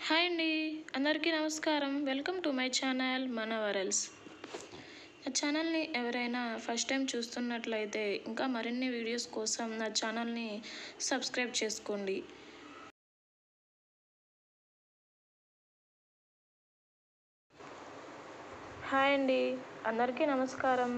hi అండి అందరికీ నమస్కారం వెల్కమ్ టు మై ఛానల్ మన వరల్స్ నా ఛానల్ని ఎవరైనా ఫస్ట్ టైం చూస్తున్నట్లయితే ఇంకా మరిన్ని వీడియోస్ కోసం నా ఛానల్ని సబ్స్క్రైబ్ చేసుకోండి హాయ్ అండి అందరికీ నమస్కారం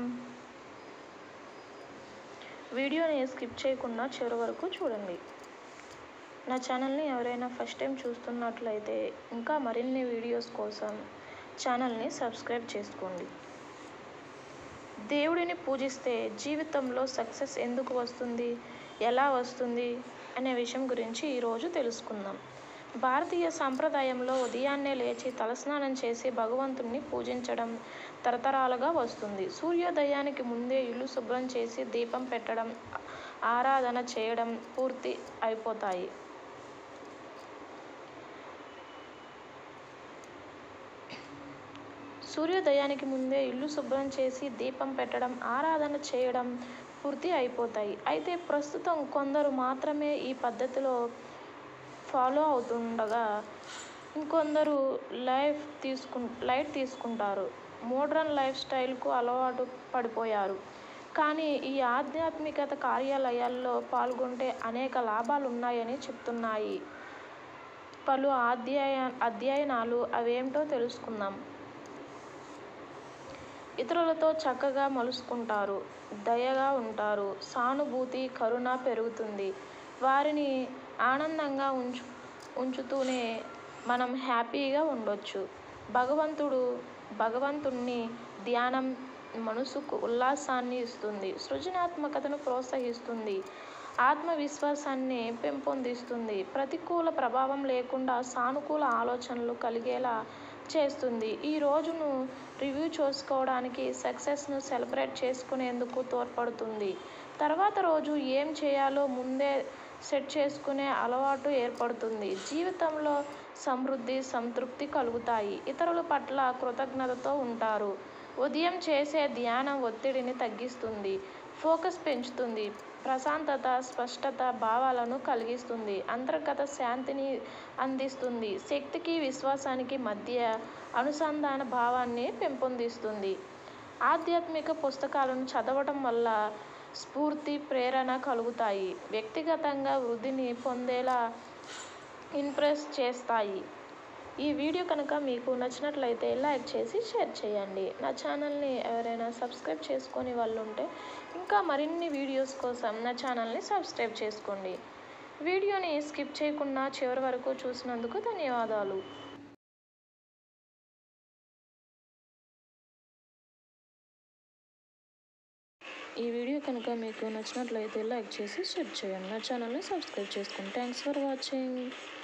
వీడియోని స్కిప్ చేయకుండా చివరి వరకు చూడండి నా ఛానల్ని ఎవరైనా ఫస్ట్ టైం చూస్తున్నట్లయితే ఇంకా మరిన్ని వీడియోస్ కోసం ఛానల్ని సబ్స్క్రైబ్ చేసుకోండి దేవుడిని పూజిస్తే జీవితంలో సక్సెస్ ఎందుకు వస్తుంది ఎలా వస్తుంది అనే విషయం గురించి ఈరోజు తెలుసుకుందాం భారతీయ సాంప్రదాయంలో ఉదయాన్నే లేచి తలస్నానం చేసి భగవంతుణ్ణి పూజించడం తరతరాలుగా వస్తుంది సూర్యోదయానికి ముందే ఇల్లు శుభ్రం చేసి దీపం పెట్టడం ఆరాధన చేయడం పూర్తి అయిపోతాయి సూర్యోదయానికి ముందే ఇల్లు శుభ్రం చేసి దీపం పెట్టడం ఆరాధన చేయడం పూర్తి అయిపోతాయి అయితే ప్రస్తుతం కొందరు మాత్రమే ఈ పద్ధతిలో ఫాలో అవుతుండగా ఇంకొందరు లైఫ్ తీసుకు లైట్ తీసుకుంటారు మోడ్రన్ లైఫ్ స్టైల్కు అలవాటు పడిపోయారు కానీ ఈ ఆధ్యాత్మికత కార్యాలయాల్లో పాల్గొంటే అనేక లాభాలు ఉన్నాయని చెప్తున్నాయి పలు అధ్యాయ అధ్యయనాలు అవేమిటో తెలుసుకుందాం ఇతరులతో చక్కగా మలుసుకుంటారు దయగా ఉంటారు సానుభూతి కరుణ పెరుగుతుంది వారిని ఆనందంగా ఉంచు ఉంచుతూనే మనం హ్యాపీగా ఉండొచ్చు భగవంతుడు భగవంతుణ్ణి ధ్యానం మనసుకు ఉల్లాసాన్ని ఇస్తుంది సృజనాత్మకతను ప్రోత్సహిస్తుంది ఆత్మవిశ్వాసాన్ని పెంపొందిస్తుంది ప్రతికూల ప్రభావం లేకుండా సానుకూల ఆలోచనలు కలిగేలా చేస్తుంది ఈ రోజును రివ్యూ చేసుకోవడానికి సక్సెస్ను సెలబ్రేట్ చేసుకునేందుకు తోడ్పడుతుంది తర్వాత రోజు ఏం చేయాలో ముందే సెట్ చేసుకునే అలవాటు ఏర్పడుతుంది జీవితంలో సమృద్ధి సంతృప్తి కలుగుతాయి ఇతరుల పట్ల కృతజ్ఞతతో ఉంటారు ఉదయం చేసే ధ్యానం ఒత్తిడిని తగ్గిస్తుంది ఫోకస్ పెంచుతుంది ప్రశాంతత స్పష్టత భావాలను కలిగిస్తుంది అంతర్గత శాంతిని అందిస్తుంది శక్తికి విశ్వాసానికి మధ్య అనుసంధాన భావాన్ని పెంపొందిస్తుంది ఆధ్యాత్మిక పుస్తకాలను చదవటం వల్ల స్ఫూర్తి ప్రేరణ కలుగుతాయి వ్యక్తిగతంగా వృద్ధిని పొందేలా ఇంప్రెస్ చేస్తాయి ఈ వీడియో కనుక మీకు నచ్చినట్లయితే లైక్ చేసి షేర్ చేయండి నా ఛానల్ని ఎవరైనా సబ్స్క్రైబ్ చేసుకొని వాళ్ళు ఉంటే ఇంకా మరిన్ని వీడియోస్ కోసం నా ఛానల్ని సబ్స్క్రైబ్ చేసుకోండి వీడియోని స్కిప్ చేయకుండా చివరి వరకు చూసినందుకు ధన్యవాదాలు ఈ వీడియో కనుక మీకు నచ్చినట్లయితే లైక్ చేసి షేర్ చేయండి నా ఛానల్ని సబ్స్క్రైబ్ చేసుకోండి థ్యాంక్స్ ఫర్ వాచింగ్